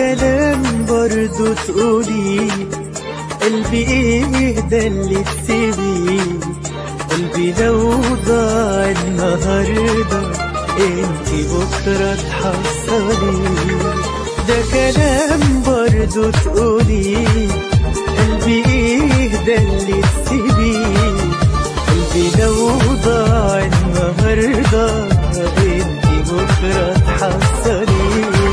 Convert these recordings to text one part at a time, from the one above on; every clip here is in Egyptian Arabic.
كلام برضو تقولي قلبي ايه ده اللي تسيبيه قلبي لو ضاع النهارده انتي بكره تحصلي ده كلام برضو تقولي قلبي ايه ده اللي تسيبيه قلبي لو ضاع النهارده انتي بكره تحصلي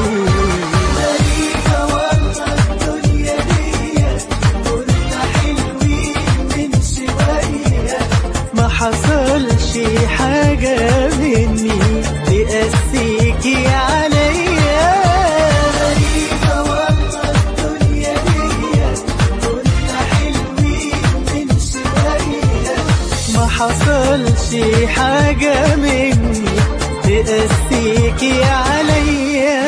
غريبة والله الدنيا دي كنا حلوين من شوية ما حصلش حاجة مني تقسيكي عليا غريبة والله الدنيا دي كنا حلوين من شوية ما حصلش حاجة مني تقسيكي عليا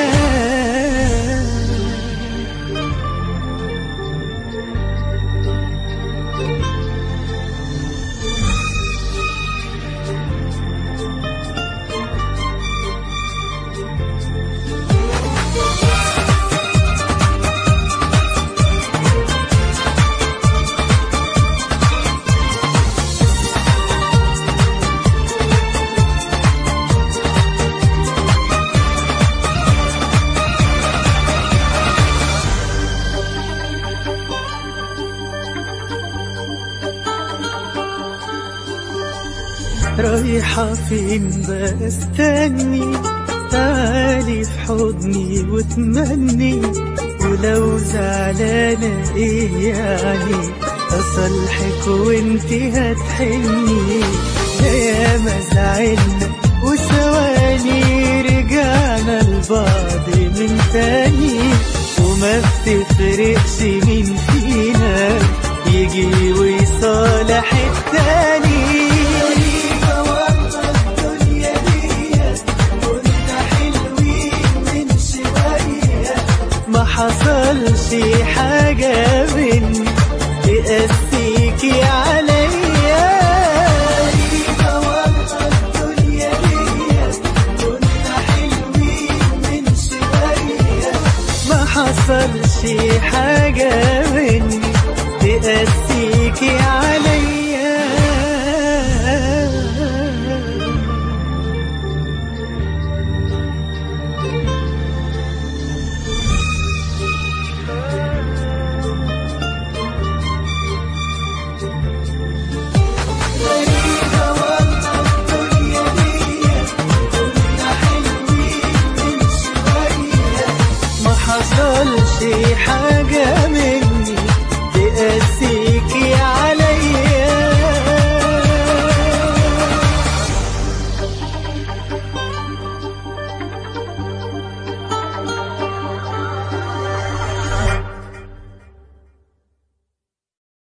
رايحة فين بستني تعالي في حضني وتمني ولو زعلانة ايه يعني اصلحك وانتي هتحني ده ياما زعلنا وثواني رجعنا لبعض من تاني وما بتفرقش مين فينا يجي ويصالح التاني غريبة والله الدنيا دي كنا حلوين من شوية ما حصلش حاجة مني تقسيكي عليا غريبة والله الدنيا دي كنا حلوين من شوية ما حصلش حاجة مني تقسيكي